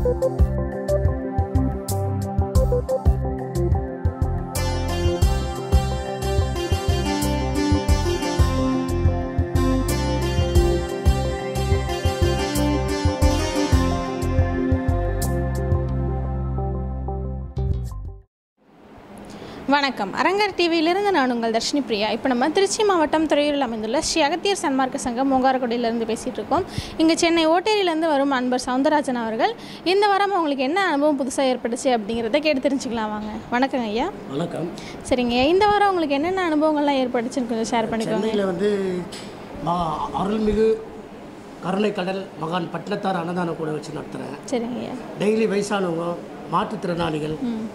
வணக்கம் அரங்கர் டிவியிலிருந்து நான் உங்கள் தர்ஷினி பிரியா இப்போ நம்ம திருச்சி மாவட்டம் துறையூரில் அமைந்துள்ள ஸ்ரீ அகத்தியர் சன்மார்க்க சங்கம் மூங்காரக்குடியிலிருந்து பேசிகிட்டு இருக்கோம் இங்கே சென்னை ஓட்டேரியிலேருந்து வரும் அன்பர் சவுந்தரராஜன் அவர்கள் இந்த வாரம் உங்களுக்கு என்ன அனுபவம் புதுசாக ஏற்பட்டுச்சு அப்படிங்கிறத கேட்டு தெரிஞ்சுக்கலாம் வாங்க வணக்கங்க ஐயா வணக்கம் சரிங்க இந்த வாரம் உங்களுக்கு என்னென்ன அனுபவங்கள்லாம் ஏற்பட்டுச்சுன்னு கொஞ்சம் ஷேர் பண்ணிக்கோங்க சென்னையில் வந்து மா அருள்மிகு கருணை கடல் மகான் பட்டினத்தார் அன்னதானம் கூட வச்சு நடத்துகிறேன் சரிங்க ஐயா டெய்லி வயசானவங்க மாற்றுத்திறனாளிகள்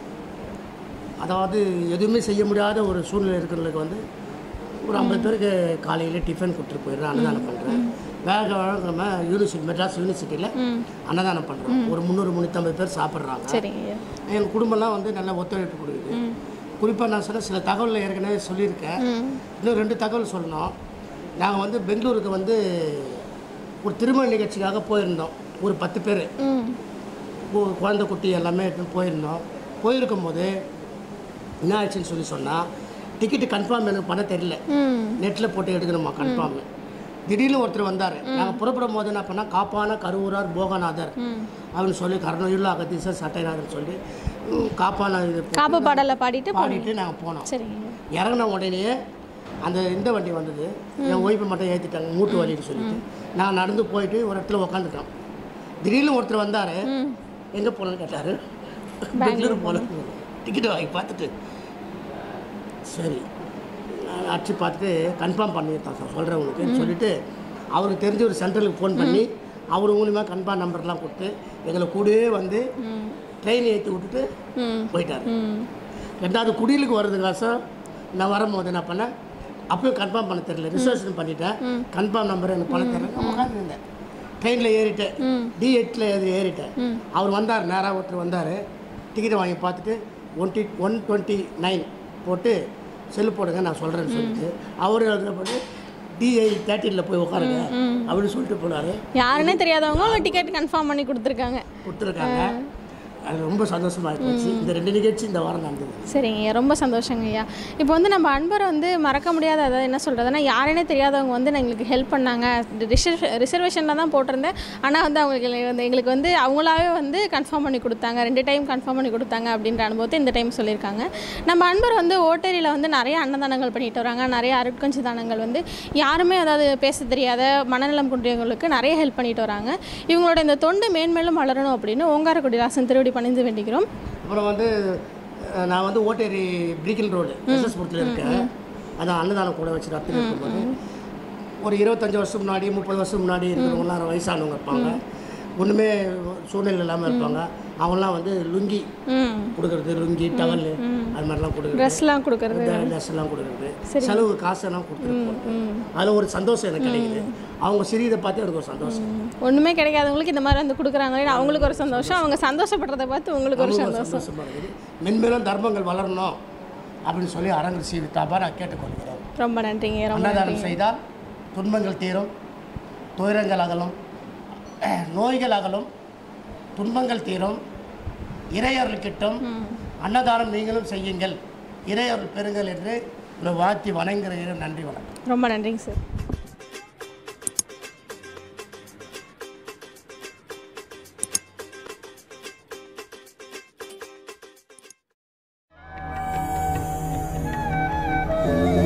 அதாவது எதுவுமே செய்ய முடியாத ஒரு சூழ்நிலை இருக்கிறவங்களுக்கு வந்து ஒரு ஐம்பது பேருக்கு காலையில் டிஃபன் கொடுத்துட்டு போயிடுறேன் அன்னதானம் பண்ணுறேன் வேக வழங்காம யூனிவர்சிட்டி மெட்ராஸ் யூனிவர்சிட்டியில் அன்னதானம் பண்ணுறோம் ஒரு முந்நூறு முந்நூற்றம்பது பேர் சாப்பிட்றாங்க சரிங்க ஐயா எங்கள் குடும்பம்லாம் வந்து நல்ல ஒத்துழைப்பு கொடுக்குது குறிப்பாக நான் சொன்ன சில தகவலில் ஏற்கனவே சொல்லியிருக்கேன் இன்னும் ரெண்டு தகவல் சொல்லணும் நாங்கள் வந்து பெங்களூருக்கு வந்து ஒரு திருமண நிகழ்ச்சிக்காக போயிருந்தோம் ஒரு பத்து பேர் ம் குழந்தை குட்டி எல்லாமே எடுத்துன்னு போயிருந்தோம் போயிருக்கும் போது என்ன ஆச்சுன்னு சொல்லி சொன்னால் டிக்கெட்டு கன்ஃபார்ம் எனக்கு பண்ண தெரியல ம் நெட்டில் போட்டு எடுக்கணுமா கன்ஃபார்ம் திடீர்னு ஒருத்தர் வந்தார் நாங்கள் புறப்படும் போது என்ன பண்ணால் காப்பான கருவூரார் போகநாதர் அப்படின்னு சொல்லி கருணையுள்ள அகத்தீசர் சட்டைநாதர் சொல்லி ம், காப்பான இது போட்டு காப்பு பாடலை பாடிட்டு பாடிட்டு நாங்கள் போனோம் சரிங்க ஐயா இறங்கின உடனே அந்த இந்த வண்டி வந்தது என் ஒய்ஃபை மட்டும் ஏற்றிட்டாங்க மூட்டு வலின்னு சொல்லிட்டு நான் நடந்து போயிட்டு ஒரு இடத்துல உக்காந்துட்டோம் திடீர்னு ஒருத்தர் வந்தார் எங்கே போகணுன்னு கேட்டார் பெங்களூர் போகல டிக்கெட் வாங்கி பார்த்துட்டு சரி நான் அடிச்சு பார்த்துட்டு கன்ஃபார்ம் பண்ணியிருந்தேன் சார் சொல்கிறேன் உங்களுக்கு சொல்லிட்டு அவருக்கு தெரிஞ்ச ஒரு சென்டருக்கு ஃபோன் பண்ணி அவர் மூலியமாக கன்ஃபார்ம் நம்பர்லாம் கொடுத்து எங்களை கூடவே வந்து ட்ரெயின் ஏற்றி விட்டுட்டு ம் போயிட்டார் ம் ரெண்டாவது குடிலுக்கு வர்றதுக்காக சார் நான் வரும்போது என்ன பண்ணேன் அப்பயும் கன்ஃபார்ம் பண்ண தெரியல ரிசர்வேஷன் பண்ணிட்டேன் கன்ஃபார்ம் நம்பர் எனக்கு பண்ண தெரியல நான் உட்காந்துருந்தேன் ட்ரெயினில் ஏறிட்டேன் டி எட்டில் ஏறி ஏறிட்டேன் அவர் வந்தார் நேராக ஒருத்தர் வந்தார் டிக்கெட்டை வாங்கி பார்த்துட்டு one D one twenty nine போட்டு செல்லு போடுங்க நான் சொல்கிறேன்னு சொல்லிட்டு அவர் அதில் போட்டு டிஐ தேர்ட்டியில் போய் உட்காருங்க அப்படின்னு சொல்லிட்டு போனார் யாருன்னே தெரியாதவங்க உங்கள் டிக்கெட் கன்ஃபார்ம் பண்ணி கொடுத்துருக்காங்க கொடுத்துருக்காங்க அது ரொம்ப சந்தோஷமாக போச்சு இந்த ரெண்டு நிகழ்ச்சி இந்த வாரம் நடந்தது சரிங்க ஐயா ரொம்ப சந்தோஷங்க ஐயா இப்போ வந்து நம்ம அன்பரை வந்து மறக்க முடியாத அதாவது என்ன சொல்கிறதுனா யாருனே தெரியாதவங்க வந்து எங்களுக்கு ஹெல்ப் பண்ணாங்க ரிசர்வ் ரிசர்வேஷனில் தான் போட்டிருந்தேன் ஆனால் வந்து அவங்களுக்கு வந்து எங்களுக்கு வந்து அவங்களாவே வந்து கன்ஃபார்ம் பண்ணி கொடுத்தாங்க ரெண்டு டைம் கன்ஃபார்ம் பண்ணி கொடுத்தாங்க அப்படின்ற அனுபவத்தை இந்த டைம் சொல்லியிருக்காங்க நம்ம அன்பர் வந்து ஓட்டேரியில் வந்து நிறைய அன்னதானங்கள் பண்ணிட்டு வராங்க நிறைய அருட்கஞ்சி தானங்கள் வந்து யாருமே அதாவது பேச தெரியாத மனநலம் குன்றியவங்களுக்கு நிறைய ஹெல்ப் பண்ணிட்டு வராங்க இவங்களோட இந்த தொண்டு மேன்மேலும் வளரணும் அப்படின்னு ஓங்காரக்குடி ராசன் திருவடி பணிந்து வேண்டிக்கிறோம் அப்புறம் வந்து அஹ், நான் வந்து ஓட்டேரி பிரிக்கில் ரோடு எஸ்எஸ்புரத்தில் இருக்கேன் அதான் அன்னதானம் கூட வச்சு நடத்தி இருக்கும்போது ஒரு இருபத்தஞ்சி வருஷம் முன்னாடி முப்பது வருஷம் முன்னாடி இருக்கிறவங்களாம் வயசானவங்க இருப்பாங்க ஒன்றுமே சூழ்நிலை இல்லாமல் இருப்பாங்க அவங்களாம் வந்து லுங்கி ம் கொடுக்கறது லுங்கி டவல் அது மாதிரிலாம் கொடுக்குறது ட்ரெஸ்லாம் கொடுக்கறது ட்ரெஸ் எல்லாம் கொடுக்குறது செலவு காசெல்லாம் கொடுக்குறது ம் அதில் ஒரு சந்தோஷம் எனக்கு கிடைக்குது அவங்க சிறியதை பார்த்து எனக்கு ஒரு சந்தோஷம் ஒன்றுமே கிடைக்காதவங்களுக்கு இந்த மாதிரி வந்து கொடுக்குறாங்களே அவங்களுக்கு ஒரு சந்தோஷம் அவங்க சந்தோஷப்படுறதை பார்த்து உங்களுக்கு ஒரு அவங்களுக்கு ஒரு சந்தோஷம் சந்தோஷமா இருக்குது மென்மேலும் தர்மங்கள் வளரணும் அப்படின்னு சொல்லி அரங்கு சீவித்தாபா நான் கேட்டுக்கொள்கிறேன் ரொம்ப நன்றிங்க ரொம்ப அன்னதானம் செய்தால் துன்பங்கள் தீரும் துயரங்கள் அகலும் நோய்கள் அகலும் துன்பங்கள் தீரும் இறையருள் கிட்டும் அன்னதானம் நீங்களும் செய்யுங்கள் இறையருள் பெறுங்கள் என்று உங்களை வாழ்த்தி வணங்குகிறேன் நன்றி வணக்கம் ரொம்ப நன்றிங்க சார் Thank